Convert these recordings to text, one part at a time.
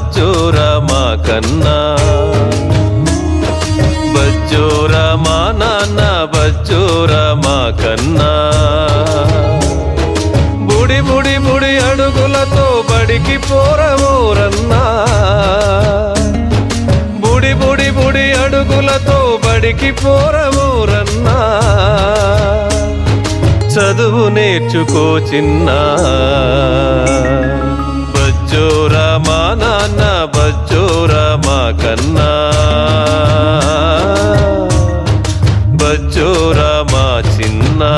బచ్చోరా మా కన్నా బచ్చోరా మా నాన్న బచ్చోరా మా కన్నా బుడి బుడి బుడి అడుగులతో బడికి పోరవోరన్నా బుడి బుడి బుడి అడుగులతో బడికి పోరవోరన్నా చదువు నేర్చుకో చిన్నా బజ్జోరా మా నాన్న బజ్జోరా మా కన్నా బజ్జోరా మా చిన్నా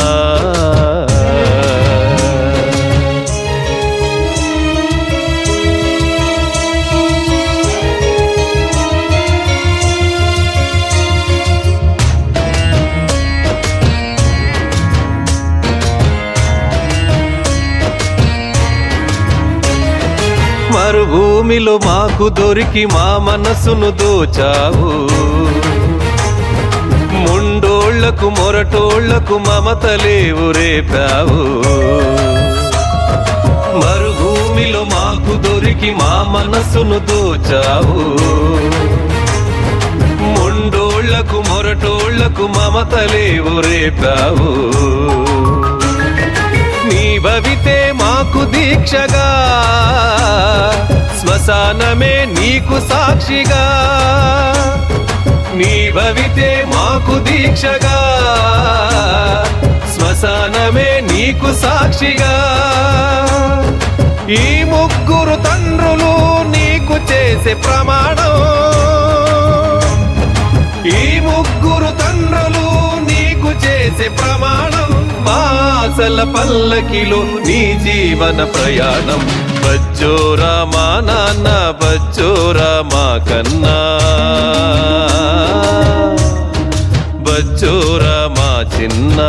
మరుభూమిలో మాకు దొరికి మా మనసును దోచావు ముండోళ్లకు మొరటోళ్లకు మమతలేవు రేపావు మరుభూమిలో మాకు దొరికి మా మనసును దోచావు ముండోళ్లకు మొరటోళ్లకు మమతలేవు రేపావు నీ భవితే మాకు దీక్షగా శ్మశానమే నీకు సాక్షిగా నీ భవితే మాకు దీక్షగా శ్మశానమే నీకు సాక్షిగా ఈ ముగ్గురు తండ్రులు నీకు చేసే ప్రమాణం ఈ ముగ్గురు తండ్రులు నీకు చేసే ప్రమాణం మాసల పల్లకిలో నీ జీవన ప్రయాణం బచ్చోరా మా నాన్న బచ్చోరా మా కన్నా బచ్చోరా మా చిన్నా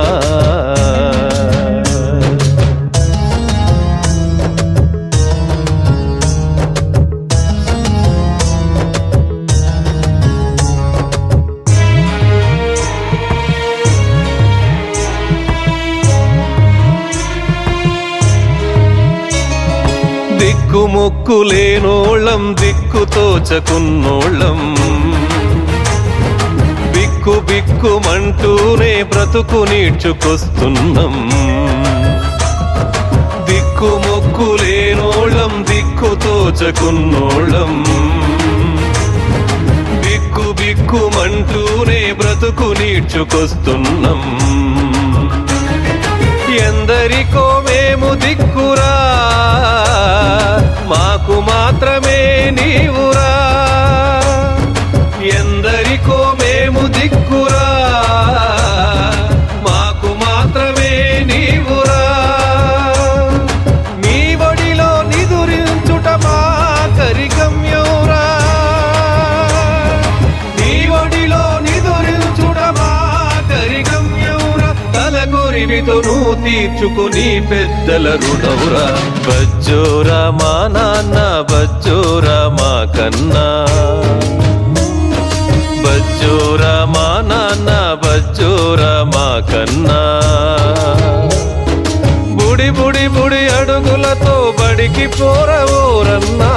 దిక్కు మొక్కు లేనోళ్ళం దిక్కు తోచకున్నోళ్ళం బిక్కు బిక్కుమంటూనే బ్రతుకు నీడ్చుకొస్తున్నాం దిక్కు మొక్కు లేనోళ్ళం దిక్కు తోచకున్నోళ్ళం బిక్కు బిక్కుమంటూనే బ్రతుకు నీడ్చుకొస్తున్నాం ఎందరికో మేము దిక్కురా మాకు మాత్రమే నీవురా ఎందరికో మేము దిక్కురా మాకు మాత్రమే నీవురా నీ ఒడిలో నిదురించుట మా కరిగమ్యౌరా నీ ఒడిలో నిదురించుట మా కరిగమ్యౌరా తల కొరివితో నువ్వు తీర్చుకుని పెద్దల రుణవురా బజ్జోరా మా నాన్న బజ్జోరా మా కన్నా బజ్జోరా మా నాన్న బజ్జోరా మా కన్నా బుడి బుడి బుడి అడుగులతో బడికి పోరవోరన్నా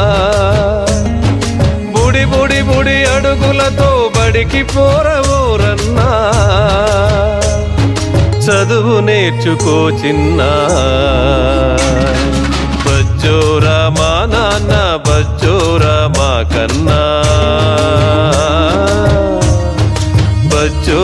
బుడి బుడి బుడి అడుగులతో బడికి పోరవోరన్నా చదువు నేర్చుకో చిన్నా బజ్జోరా మా నాన్న బజ్జోరా మా కన్నా బజ్జో